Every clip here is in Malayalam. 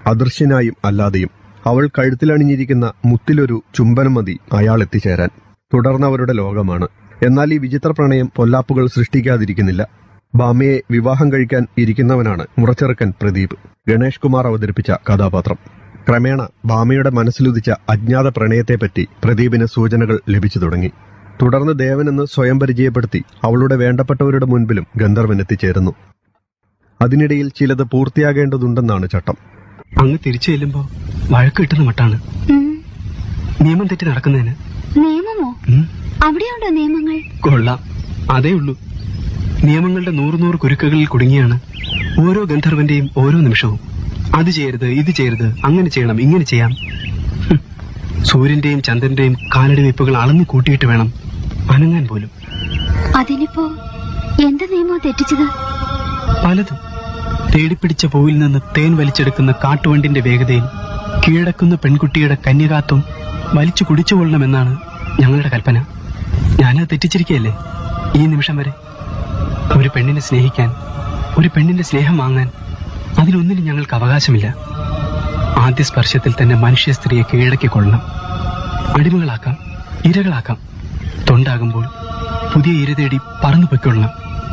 അദൃശ്യനായും അല്ലാതെയും അവൾ കഴുത്തിലണിഞ്ഞിരിക്കുന്ന മുത്തിലൊരു ചുംബനം മതി അയാൾ എത്തിച്ചേരാൻ തുടർന്നവരുടെ ലോകമാണ് എന്നാൽ ഈ വിചിത്ര പ്രണയം പൊല്ലാപ്പുകൾ സൃഷ്ടിക്കാതിരിക്കുന്നില്ല ബാമയെ വിവാഹം കഴിക്കാൻ ഇരിക്കുന്നവനാണ് മുറച്ചെറുക്കൻ പ്രദീപ് ഗണേഷ് കുമാർ അവതരിപ്പിച്ച കഥാപാത്രം ക്രമേണ ബാമയുടെ മനസ്സിലുദിച്ച അജ്ഞാത പ്രണയത്തെപ്പറ്റി പ്രദീപിന് സൂചനകൾ ലഭിച്ചു തുടങ്ങി തുടർന്ന് ദേവനെന്ന് സ്വയം പരിചയപ്പെടുത്തി അവളുടെ വേണ്ടപ്പെട്ടവരുടെ മുൻപിലും ഗന്ധർവൻ എത്തിച്ചേരുന്നു അതിനിടയിൽ ചിലത് പൂർത്തിയാകേണ്ടതുണ്ടെന്നാണ് ചട്ടം അങ്ങ് തിരിച്ചു ചെല്ലുമ്പോ വഴക്ക് കിട്ടുന്ന മട്ടാണ് ഉം. നിയമം തെറ്റി നടക്കുന്നതിന് നിയമമോ ഉം, അവിടെയുണ്ടോ നിയമങ്ങൾ കൊള്ളാം അതേ ഉള്ളൂ നിയമങ്ങളുടെ നൂറ് നൂറ് കുരുക്കുകളിൽ കുടുങ്ങിയാണ് ഓരോ ഗന്ധർവന്റെയും ഓരോ നിമിഷവും അത് ചെയ്യരുത് ഇത് ചെയ്യരുത് അങ്ങനെ ചെയ്യണം ഇങ്ങനെ ചെയ്യാം ഹും, സൂര്യന്റെയും ചന്ദ്രന്റെയും കാലടി വെപ്പുകൾ അളന്നു കൂട്ടിയിട്ട് വേണം അനങ്ങാൻ പോലും അതിനിപ്പോ എന്ത് നിയമോ തെറ്റിച്ചത് പലതും തേടിപ്പിടിച്ച പൂവിൽ നിന്ന് തേൻ വലിച്ചെടുക്കുന്ന കാട്ടുവണ്ടിന്റെ വേഗതയിൽ കീഴടക്കുന്ന പെൺകുട്ടിയുടെ കന്യകാത്വം വലിച്ചു കുടിച്ചുകൊള്ളണമെന്നാണ് ഞങ്ങളുടെ കൽപ്പന ഞാനത് തെറ്റിച്ചിരിക്കുകയല്ലേ ഈ നിമിഷം വരെ ഒരു പെണ്ണിനെ സ്നേഹിക്കാൻ ഒരു പെണ്ണിന്റെ സ്നേഹം വാങ്ങാൻ അതിനൊന്നിനും ഞങ്ങൾക്ക് അവകാശമില്ല ആദ്യ സ്പർശത്തിൽ തന്നെ മനുഷ്യ സ്ത്രീയെ കീഴടക്കിക്കൊള്ളണം അടിമകളാക്കാം ഇരകളാക്കാം തൊണ്ടാകുമ്പോൾ പുതിയ ഇര തേടി പറന്നു പൊയ്ക്കൊള്ളണം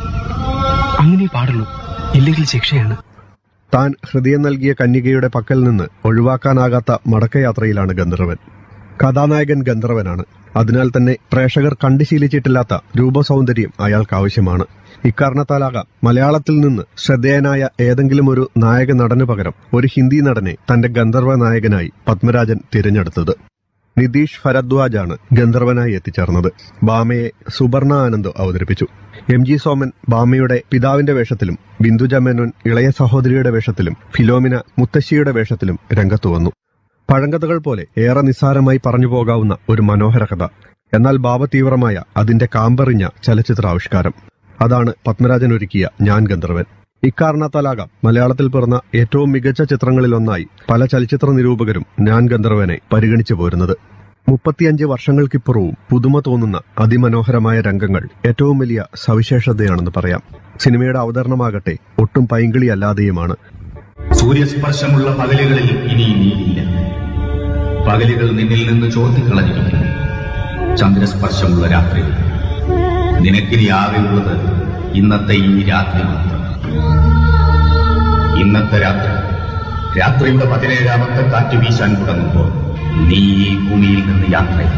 അങ്ങനെ പാടുള്ളൂ ഇല്ലെങ്കിൽ ശിക്ഷയാണ് താൻ ഹൃദയം നൽകിയ കന്യകയുടെ പക്കൽ നിന്ന് ഒഴിവാക്കാനാകാത്ത മടക്കയാത്രയിലാണ് ഗന്ധർവൻ കഥാനായകൻ ഗന്ധർവനാണ് അതിനാൽ തന്നെ പ്രേക്ഷകർ കണ്ടുശീലിച്ചിട്ടില്ലാത്ത രൂപസൗന്ദര്യം അയാൾക്ക് ആവശ്യമാണ് ഇക്കാരണത്താലാകാം മലയാളത്തിൽ നിന്ന് ശ്രദ്ധേയനായ ഏതെങ്കിലും ഒരു നായക നടനു പകരം ഒരു ഹിന്ദി നടനെ തന്റെ ഗന്ധർവ നായകനായി പത്മരാജൻ തിരഞ്ഞെടുത്തത് നിതീഷ് ഭരദ്വാജാണ് ഗന്ധർവനായി എത്തിച്ചേർന്നത് ബാമയെ സുബർണ ആനന്ദ് അവതരിപ്പിച്ചു എം ജി സോമൻ ബാമയുടെ പിതാവിന്റെ വേഷത്തിലും ബിന്ദുജ മേനോൻ ഇളയ സഹോദരിയുടെ വേഷത്തിലും ഫിലോമിന മുത്തശ്ശിയുടെ വേഷത്തിലും രംഗത്തു വന്നു പഴങ്കഥകൾ പോലെ ഏറെ നിസ്സാരമായി പറഞ്ഞു പോകാവുന്ന ഒരു മനോഹര കഥ എന്നാൽ ഭാവതീവ്രമായ അതിന്റെ കാമ്പറിഞ്ഞ ചലച്ചിത്രാവിഷ്കാരം അതാണ് പത്മരാജൻ ഒരുക്കിയ ഞാൻ ഗന്ധർവൻ ഇക്കാരണത്താലാകാം മലയാളത്തിൽ പിറന്ന ഏറ്റവും മികച്ച ചിത്രങ്ങളിലൊന്നായി പല ചലച്ചിത്ര നിരൂപകരും ഞാൻ ഗന്ധർവനെ പരിഗണിച്ചു പോരുന്നത് മുപ്പത്തിയഞ്ച് വർഷങ്ങൾക്കിപ്പുറവും പുതുമ തോന്നുന്ന അതിമനോഹരമായ രംഗങ്ങൾ ഏറ്റവും വലിയ സവിശേഷതയാണെന്ന് പറയാം സിനിമയുടെ അവതരണമാകട്ടെ ഒട്ടും പൈങ്കിളി അല്ലാതെയുമാണ് സൂര്യസ്പർശമുള്ള പകലുകളിൽ ഇനി നീയില്ല പകലുകൾ നിന്നിൽ നിന്ന് ചോർത്തിക്കളഞ്ഞിരിക്കുന്നു ചന്ദ്രസ്പർശമുള്ള രാത്രി നിനക്കിനി ആകെയുള്ളത് ഇന്നത്തെ ഈ രാത്രി മാത്രം ഇന്നത്തെ രാത്രി രാത്രിയുടെ പതിനേഴാമത്തെ കാറ്റ് വീശാൻ തുടങ്ങുമ്പോൾ നീ ഈ ഭൂമിയിൽ നിന്ന് യാത്രയാണ്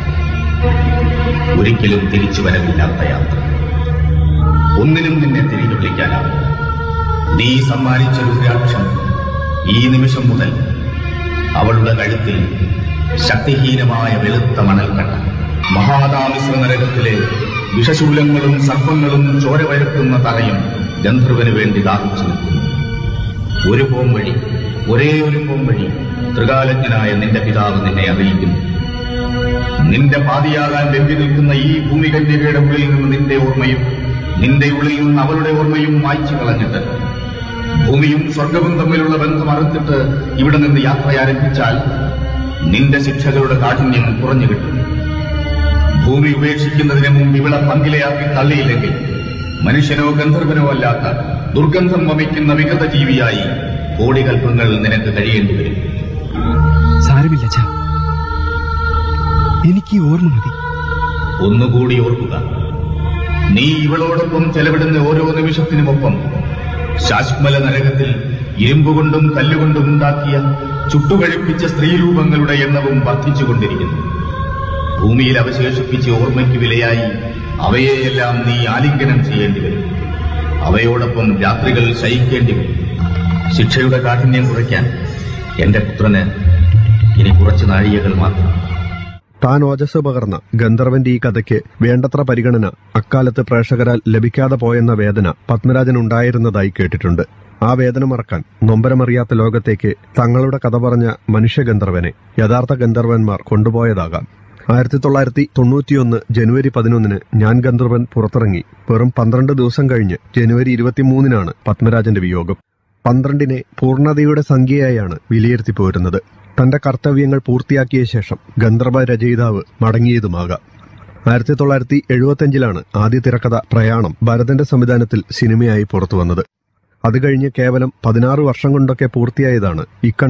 ഒരിക്കലും തിരിച്ചു വരവില്ലാത്ത യാത്ര ഒന്നിനും നിന്നെ തിരികെ വിളിക്കാനാവും നീ സമ്മാനിച്ച രുദ്രാക്ഷം ഈ നിമിഷം മുതൽ അവളുടെ കഴുത്തിൽ ശക്തിഹീനമായ വെളുത്ത മണൽക്കട്ട മഹാതാമിശ്ര നരകത്തിലെ വിഷശൂലങ്ങളും സർപ്പങ്ങളും ചോര വരക്കുന്ന തറയും ഗന്ധർവന് വേണ്ടി ദാഹിച്ചു നിൽക്കുന്നു ഒരു പോം വഴി ഒരേ ഒരു പോം വഴി ത്രികാലജ്ഞനായ നിന്റെ പിതാവ് നിന്നെ അറിയിക്കുന്നു നിന്റെ പാതിയാകാൻ വെമ്പി നിൽക്കുന്ന ഈ ഭൂമികന്യകയുടെ ഉള്ളിൽ നിന്ന് നിന്റെ ഓർമ്മയും നിന്റെ ഉള്ളിൽ നിന്ന് അവളുടെ ഓർമ്മയും മായ്ച്ചു കളഞ്ഞിട്ട് ഭൂമിയും സ്വർഗവും തമ്മിലുള്ള ബന്ധം അറുത്തിട്ട് ഇവിടെ നിന്ന് യാത്ര ആരംഭിച്ചാൽ നിന്റെ ശിക്ഷകളുടെ കാഠിന്യം കുറഞ്ഞു കിട്ടും ഭൂമി ഉപേക്ഷിക്കുന്നതിന് മുമ്പ് ഇവിടെ പങ്കിലയാക്കി തള്ളിയില്ലെങ്കിൽ മനുഷ്യനോ ഗന്ധർവനോ അല്ലാത്ത ദുർഗന്ധം വമിക്കുന്ന വിഗത ജീവിയായി കോടികൽപ്പങ്ങൾ നിനക്ക് കഴിയേണ്ടി വരും സാരമില്ല ചാ എനിക്ക് ഈ ഓർമ്മ മതി ഒന്നുകൂടി ഓർക്കുക നീ ഇവളോടൊപ്പം ചെലവിടുന്ന ഓരോ നിമിഷത്തിനുമൊപ്പം ശാശ്മല നരകത്തിൽ ഇരുമ്പുകൊണ്ടും കല്ലുകൊണ്ടും ഉണ്ടാക്കിയ ചുട്ടുകഴിപ്പിച്ച സ്ത്രീരൂപങ്ങളുടെ എണ്ണവും വർദ്ധിച്ചുകൊണ്ടിരിക്കുന്നു ഭൂമിയിൽ അവശേഷിപ്പിച്ച ഓർമ്മയ്ക്ക് വിലയായി അവയെയെല്ലാം നീ ആലിംഗനം ചെയ്യേണ്ടി വരും അവയോടൊപ്പം രാത്രികൾ ശയിക്കേണ്ടി വരും ശിക്ഷയുടെ കാഠിന്യം കുറയ്ക്കാൻ എന്റെ പുത്രന് ഇനി കുറച്ച് നാഴികകൾ മാത്രം താൻ ഓജസ് പകർന്ന ഗന്ധർവന്റെ ഈ കഥയ്ക്ക് വേണ്ടത്ര പരിഗണന അക്കാലത്ത് പ്രേക്ഷകരാൽ ലഭിക്കാതെ പോയെന്ന വേദന പത്മരാജൻ ഉണ്ടായിരുന്നതായി കേട്ടിട്ടുണ്ട് ആ വേദന മറക്കാൻ നൊമ്പരമറിയാത്ത ലോകത്തേക്ക് തങ്ങളുടെ കഥ പറഞ്ഞ മനുഷ്യഗന്ധർവനെ യഥാർത്ഥ ഗന്ധർവന്മാർ കൊണ്ടുപോയതാകാം ആയിരത്തി തൊള്ളായിരത്തി തൊണ്ണൂറ്റിയൊന്ന് ജനുവരി പതിനൊന്നിന് ഞാൻ ഗന്ധർവൻ പുറത്തിറങ്ങി വെറും പന്ത്രണ്ട് ദിവസം കഴിഞ്ഞ് ജനുവരി ഇരുപത്തിമൂന്നിനാണ് പത്മരാജന്റെ വിയോഗം പന്ത്രണ്ടിനെ പൂർണ്ണതയുടെ സംഖ്യയായാണ് വിലയിരുത്തി പോരുന്നത് തന്റെ കർത്തവ്യങ്ങൾ പൂർത്തിയാക്കിയ ശേഷം ഗന്ധർവ രചയിതാവ് മടങ്ങിയതുമാകാം ആയിരത്തി തൊള്ളായിരത്തി എഴുപത്തിയഞ്ചിലാണ് ആദ്യ തിരക്കഥ പ്രയാണം ഭരതന്റെ സംവിധാനത്തിൽ സിനിമയായി പുറത്തുവന്നത് അത് കഴിഞ്ഞ് കേവലം പതിനാറ് വർഷം കൊണ്ടൊക്കെ പൂർത്തിയായതാണ് ഇക്കണ്ട